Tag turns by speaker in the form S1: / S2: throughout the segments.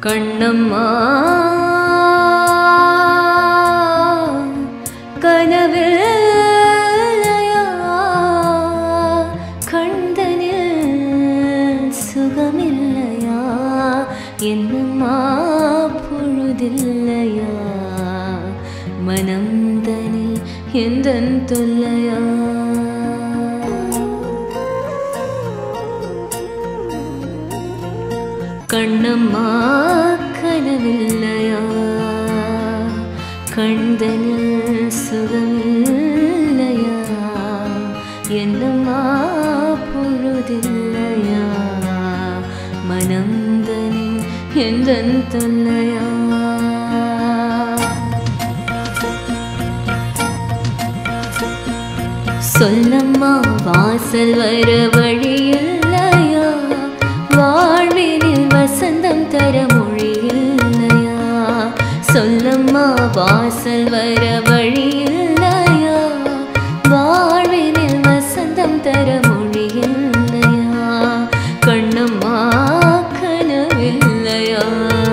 S1: கண்ணம்மா கனவில்லையா கண்டனில் சுகமில்லையா என்னம்மா பொழுதில்லையா மனம்தனில் எந்தன் தொல்லையா கண்ணம்மா கனவில்லையா கண்டனில் சுகமில்லையா என்னம்மா பொழுதில்லையா மனந்தனில் எந்தன் தொல்லையா சொல்லம்மா வாசல் வர வழியில்லையா வாழ்வினில் வசந்தம் தர மொழியில்லையா சொல்லம்மா வாசல் வர வழியில்லையா வாழ்வினில் வசந்தம் தர மொழியில்லையா கண்ணம்மா கனவில்லையா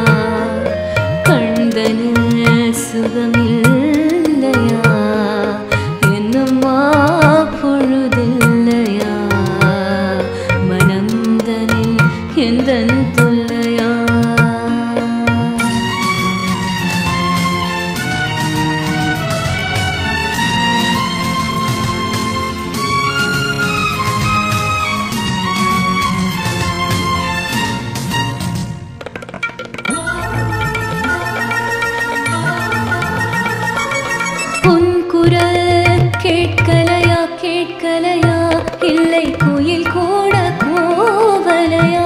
S1: கண்டனில் சுகமில்லையா என்னம்மா பொழுதில்லையா மனந்தனில் எந்தன் தொல்லையா உன் குரல் கேட்கலையா கேட்கலையா இல்லை குயில் கூட கோவலையா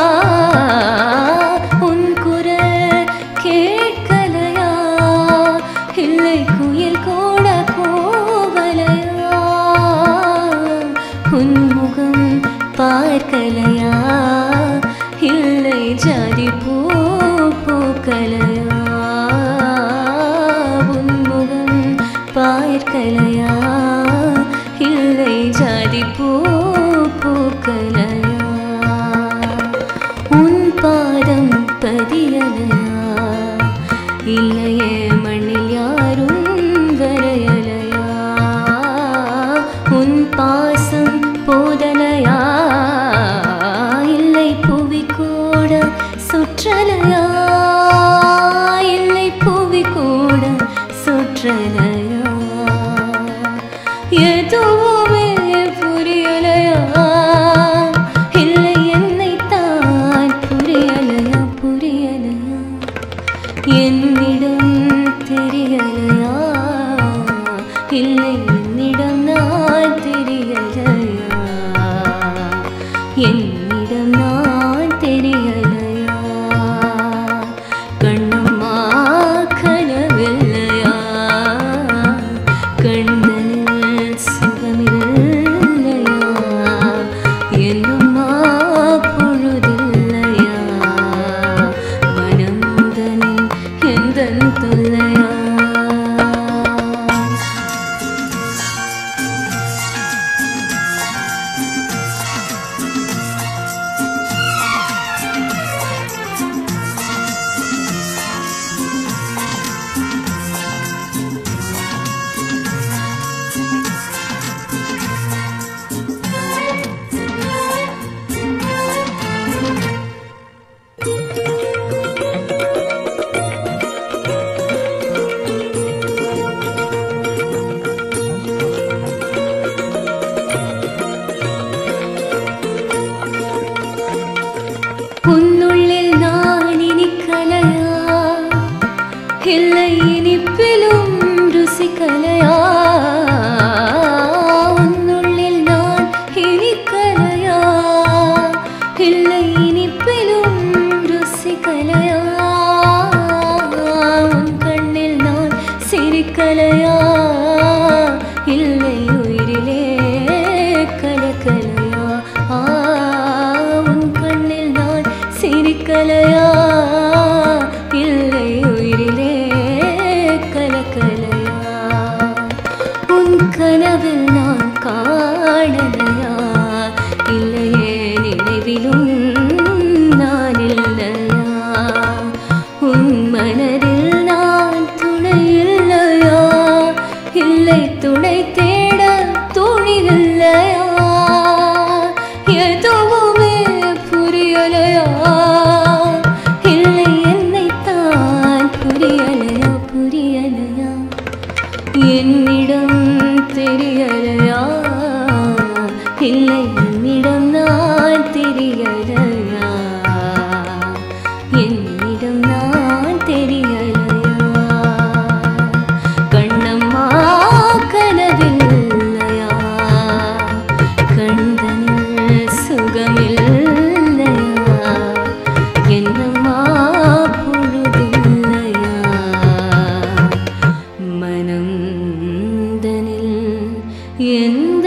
S1: உன் குரல் கேட்கலையா இல்லை குயில் கூட கோவலையா உன் முகம் பார்க்கலையா இல்லை ஜாதி பூ பூக்கலையா உன் முகம் பார்க்கலையா இல்லை ஜாதி பூ பூக்கலையா உன் பாதம் பதியலையா இல்லையே மண்ணில் யாரும் வரையலையா உன் பாசம் போதலையா இல்லை புவி கூட சுற்றலையா இல்லை புவி கூட சுற்றலையா எதுவுமே புரியலையா இல்லை என்னைத்தான் புரியலையா புரியலையா என்னிடம் தெரியலையா இல்லை என்னிடம் நான் தெரியலையா என்னிடம் நான் தெரியலையா கண்ணம்மா கனவில்லையா கண்டனில் சுகமில்லையா என்னம்மா பொழுதில்லையா மனந்தனில் எந்தன் தொல்லையா உன்னுள்ளில் நான் இனிக்கலையா இல்லை இனிப்பிலும் ருசிக்கலையா உன்னுள்ளில் நான் இனிக்கலையா இல்லை இனிப்பிலும் ருசிக்கலையா உன் கண்ணில் நான் சிரிக்கலையா இல்லை உயிரிலே கலக்கலையா ஆ உன் கண்ணில் நான் சிரிக்கலையா இல்லை உயிரிலே கலக்கலையா உன் கனவில் நான் காணலையா இல்லையே நினைவிலும் நான் இல்லையா மனம் தனில் எந்த